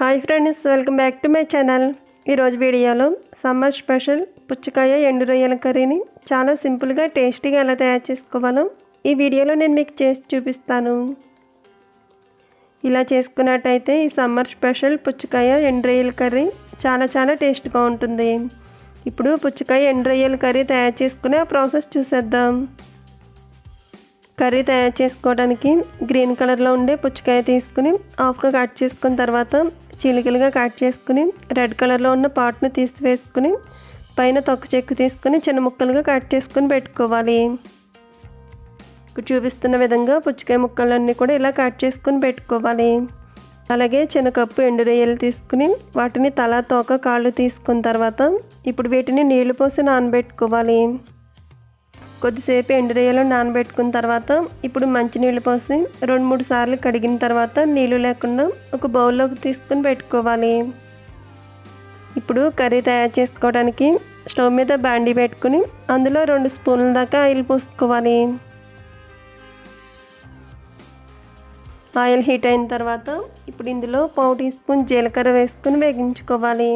hi friends welcome back to my channel ఈరోజు వీడియోలో summer special పుచ్చకాయ ఎండు రొయ్యల కర్రీని చాలా సింపుల్గా టేస్టీగా ఎలా తయారు చేసుకోవాలో ఈ వీడియోలో నేను మీకు చేసి చూపిస్తాను ఇలా చేసుకున్నట్టయితే ఈ సమ్మర్ స్పెషల్ పుచ్చకాయ ఎండు రొయ్యల కర్రీ చాలా చాలా టేస్ట్గా ఉంటుంది ఇప్పుడు పుచ్చకాయ ఎండు రొయ్యల కర్రీ తయారు చేసుకునే ఆ ప్రాసెస్ చూసేద్దాం కర్రీ తయారు చేసుకోవడానికి గ్రీన్ కలర్లో ఉండే పుచ్చకాయ తీసుకుని హాఫ్గా కట్ చేసుకున్న తర్వాత చీలికలుగా కట్ చేసుకుని రెడ్ కలర్లో ఉన్న పాట్ను తీసివేసుకుని పైన తొక్క చెక్కు తీసుకుని చిన్న ముక్కలుగా కట్ చేసుకుని పెట్టుకోవాలి ఇక్కడ చూపిస్తున్న విధంగా పుచ్చకాయ ముక్కలన్నీ కూడా ఇలా కట్ చేసుకుని పెట్టుకోవాలి అలాగే చిన్న కప్పు ఎండు రొయ్యలు తీసుకుని వాటిని తల తోక కాళ్ళు తీసుకున్న తర్వాత ఇప్పుడు వీటిని నీళ్లు పోసి నానబెట్టుకోవాలి కొద్దిసేపు ఎండు రొయ్యలు నానబెట్టుకున్న తర్వాత ఇప్పుడు మంచినీళ్ళు పోసి రెండు మూడు సార్లు కడిగిన తర్వాత నీళ్ళు లేకుండా ఒక బౌల్లోకి తీసుకుని పెట్టుకోవాలి ఇప్పుడు కర్రీ తయారు చేసుకోవడానికి స్టవ్ మీద బాండీ పెట్టుకుని అందులో రెండు స్పూన్ల దాకా ఆయిల్ పోసుకోవాలి ఆయిల్ హీట్ అయిన తర్వాత ఇప్పుడు ఇందులో పావు టీ స్పూన్ జీలకర్ర వేసుకుని వేగించుకోవాలి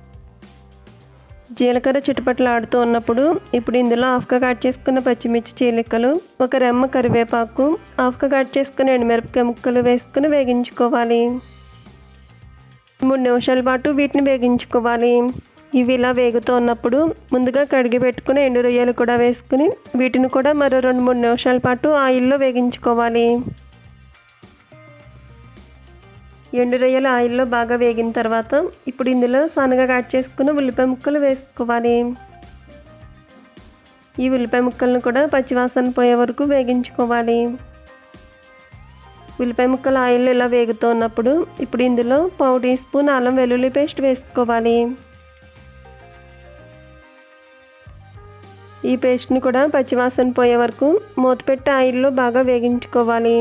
జీలకర్ర చుట్టుపట్ల ఆడుతూ ఉన్నప్పుడు ఇప్పుడు ఇందులో హాఫ్గా కట్ చేసుకున్న పచ్చిమిర్చి చీలికలు ఒక రెమ్మ కరివేపాకు హాఫ్గా కట్ చేసుకున్న ఎండుమిరపకాయ ముక్కలు వేసుకుని వేగించుకోవాలి మూడు నిమిషాల పాటు వీటిని వేగించుకోవాలి ఇవి ఇలా వేగుతూ ఉన్నప్పుడు ముందుగా కడిగి పెట్టుకుని ఎండు రొయ్యలు కూడా వేసుకుని వీటిని కూడా మరో రెండు మూడు నిమిషాల పాటు ఆయిల్లో వేగించుకోవాలి ఎండు రొయ్యలు ఆయిల్లో బాగా వేగిన తర్వాత ఇప్పుడు ఇందులో సన్నగా కట్ చేసుకున్న ఉల్లిపాయ ముక్కలు వేసుకోవాలి ఈ ఉల్లిపాయ ముక్కలను కూడా పచ్చివాసన పోయే వరకు వేగించుకోవాలి ఉల్లిపాయ ముక్కలు ఆయిల్లో ఇలా వేగుతూ ఉన్నప్పుడు ఇప్పుడు ఇందులో పావు టీ స్పూన్ అల్లం వెల్లుల్లి పేస్ట్ వేసుకోవాలి ఈ పేస్ట్ని కూడా పచ్చివాసన పోయే వరకు మూత పెట్టి ఆయిల్లో బాగా వేగించుకోవాలి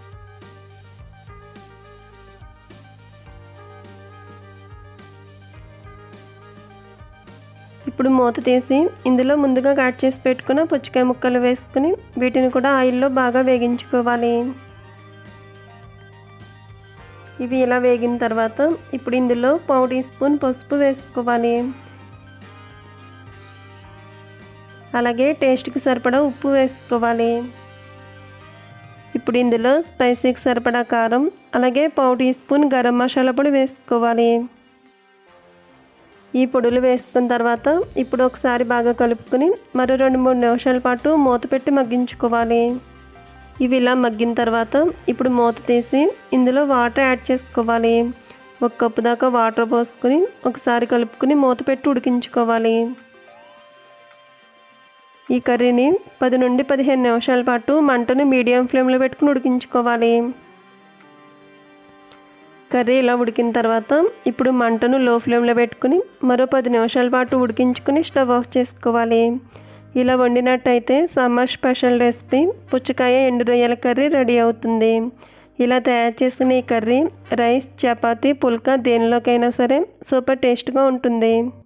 ఇప్పుడు మూత తీసి ఇందులో ముందుగా కట్ చేసి పెట్టుకున్న పుచ్చకాయ ముక్కలు వేసుకుని వీటిని కూడా ఆయిల్లో బాగా వేగించుకోవాలి ఇవి ఇలా వేగిన తర్వాత ఇప్పుడు ఇందులో పావు టీ స్పూన్ పసుపు వేసుకోవాలి అలాగే టేస్ట్కి సరిపడా ఉప్పు వేసుకోవాలి ఇప్పుడు ఇందులో స్పైసీకి సరిపడా కారం అలాగే పావు టీ స్పూన్ గరం మసాలా పొడి వేసుకోవాలి ఈ పొడులు వేసుకున్న తర్వాత ఇప్పుడు ఒకసారి బాగా కలుపుకొని మరో రెండు మూడు నిమిషాల పాటు మూత పెట్టి మగ్గించుకోవాలి ఇవి ఇలా మగ్గిన తర్వాత ఇప్పుడు మూత తీసి ఇందులో వాటర్ యాడ్ చేసుకోవాలి ఒక కప్పు దాకా వాటర్ పోసుకొని ఒకసారి కలుపుకొని మూత పెట్టి ఉడికించుకోవాలి ఈ కర్రీని పది నుండి పదిహేను నిమిషాల పాటు మంటను మీడియం ఫ్లేమ్లో పెట్టుకుని ఉడికించుకోవాలి కర్రీ ఇలా ఉడికిన తర్వాత ఇప్పుడు మంటను లో ఫ్లేమ్లో పెట్టుకుని మరో పది నిమిషాల పాటు ఉడికించుకుని స్టవ్ ఆఫ్ చేసుకోవాలి ఇలా వండినట్టయితే సమ్మర్ స్పెషల్ రెసిపీ పుచ్చకాయ ఎండు రొయ్యల కర్రీ రెడీ అవుతుంది ఇలా తయారు చేసిన ఈ కర్రీ రైస్ చపాతీ పుల్కా దేనిలోకైనా సరే సూపర్ టేస్ట్గా ఉంటుంది